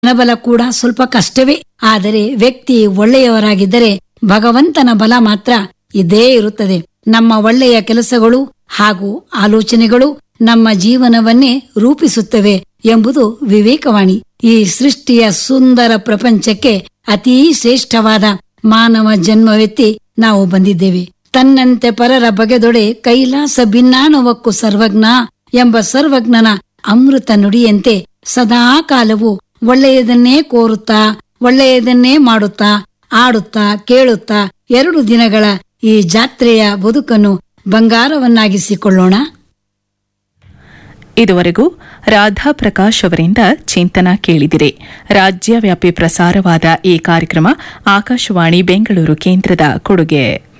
ಜನಬಲ ಕೂಡ ಸ್ವಲ್ಪ ಕಷ್ಟವೇ ಆದರೆ ವ್ಯಕ್ತಿ ಒಳ್ಳೆಯವರಾಗಿದ್ದರೆ ಭಗವಂತನ ಬಲ ಮಾತ್ರ ಇದ್ದೇ ಇರುತ್ತದೆ ನಮ್ಮ ಒಳ್ಳೆಯ ಕೆಲಸಗಳು ಹಾಗೂ ಆಲೋಚನೆಗಳು ನಮ್ಮ ಜೀವನವನ್ನೇ ರೂಪಿಸುತ್ತವೆ ಎಂಬುದು ವಿವೇಕವಾಣಿ ಈ ಸೃಷ್ಟಿಯ ಸುಂದರ ಪ್ರಪಂಚಕ್ಕೆ ಅತೀ ಶ್ರೇಷ್ಠವಾದ ಮಾನವ ಜನ್ಮವೆತ್ತಿ ನಾವು ಬಂದಿದ್ದೇವೆ ತನ್ನಂತೆ ಪರರ ಬಗೆದೊಡೆ ಕೈಲಾಸ ಭಿನ್ನಾನವಕ್ಕೂ ಸರ್ವಜ್ಞ ಎಂಬ ಸರ್ವಜ್ಞನ ಅಮೃತ ನುಡಿಯಂತೆ ಸದಾ ಕಾಲವು ಒಳ್ಳೆಯದನ್ನೇ ಕೋರುತ್ತಾ ಒಳ್ಳೆಯದನ್ನೇ ಮಾಡುತ್ತಾ ಆಡುತ್ತಾ ಕೇಳುತ್ತಾ ಎರಡು ದಿನಗಳ ಈ ಜಾತ್ರೆಯ ಬದುಕನ್ನು ಬಂಗಾರವನ್ನಾಗಿಸಿಕೊಳ್ಳೋಣ ಇದುವರೆಗೂ ರಾಧಾ ಪ್ರಕಾಶ್ ಅವರಿಂದ ಚಿಂತನ ಕೇಳಿದಿರಿ ರಾಜ್ಯವ್ಯಾಪಿ ಪ್ರಸಾರವಾದ ಈ ಕಾರ್ಯಕ್ರಮ ಆಕಾಶವಾಣಿ ಬೆಂಗಳೂರು ಕೇಂದ್ರದ ಕೊಡುಗೆ